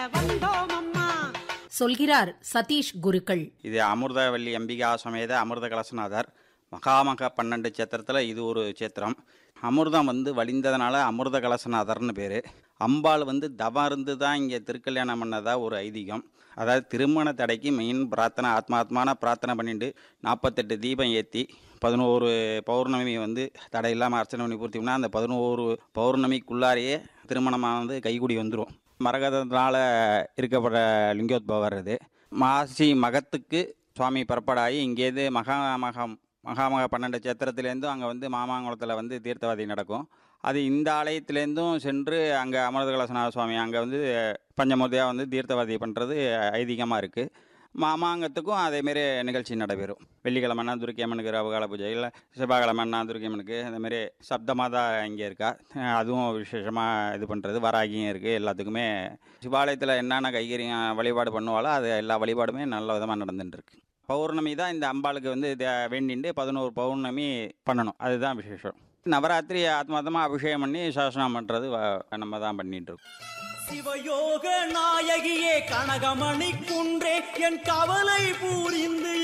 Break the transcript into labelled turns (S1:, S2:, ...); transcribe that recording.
S1: சொல்கிறார் சதீஷ் குருக்கள்
S2: இது அமிர்தவல்லி அம்பிகா சமேத அமிர்த கலசநாதர் மகாமக பன்னெண்டு சேத்திரத்தில் இது ஒரு சேத்திரம் அமிர்தம் வந்து வழிந்ததுனால அமிர்த கலசநாதர்னு பேர் அம்பாள் வந்து தவம் இருந்து தான் இங்கே திருக்கல்யாணம் பண்ணதா ஒரு ஐதீகம் அதாவது திருமண தடைக்கு மெயின் பிரார்த்தனை ஆத்மாத்மான பிரார்த்தனை பண்ணிட்டு நாற்பத்தெட்டு தீபம் ஏற்றி பதினோரு பௌர்ணமி வந்து தடை இல்லாமல் அர்ச்சனை பண்ணி பூர்த்தினா அந்த பதினோரு பௌர்ணமிக்குள்ளாரையே திருமணமானது கைகூடி வந்துடும் மரகதத்தினால இருக்கப்படுற லிங்கோத்பவர் இது மாசி மகத்துக்கு சுவாமி புறப்படாகி இங்கேருந்து மகாமகம் மகாமக பன்னெண்டு சேத்திரத்துலேருந்தும் அங்கே வந்து மாமாங்குளத்தில் வந்து தீர்த்தவாதி நடக்கும் அது இந்த ஆலயத்துலேருந்தும் சென்று அங்கே அமிர்தகலசநாத சுவாமி அங்கே வந்து பஞ்சமூர்த்தியாக வந்து தீர்த்தவாதி பண்ணுறது ஐதீகமாக இருக்குது மாமாங்கத்துக்கும் அதேமாரி நிகழ்ச்சி நடைபெறும் வெள்ளிக்கிழமைனா துர்க்கியம்மனுக்கு ரவகால பூஜை இல்லை செவ்வாய்க்கிழமைனா துர்க்கியம்மனுக்கு அந்தமாரி சப்தமாதா இங்கே இருக்கா அஹ் அதுவும் விசேஷமாக இது பண்ணுறது வராகியும் இருக்குது எல்லாத்துக்குமே சிவாலயத்தில் என்னென்ன கைகரியம் வழிபாடு பண்ணுவாலோ அது எல்லா வழிபாடுமே நல்ல விதமாக நடந்துட்டுருக்கு பௌர்ணமி தான் இந்த அம்பாளுக்கு வந்து தே- வேண்டிண்டு பதினோரு பௌர்ணமி பண்ணணும் அதுதான் விசேஷம் நவராத்திரி ஆத்மார்த்தமாக அபிஷேகம் பண்ணி சாசனம் பண்ணுறது வ- நம்ம தான் பண்ணிட்டு இருக்கோம்
S3: சிவயோக நாயகியே கனகமணி குன்றே என் கவலை பூரிந்து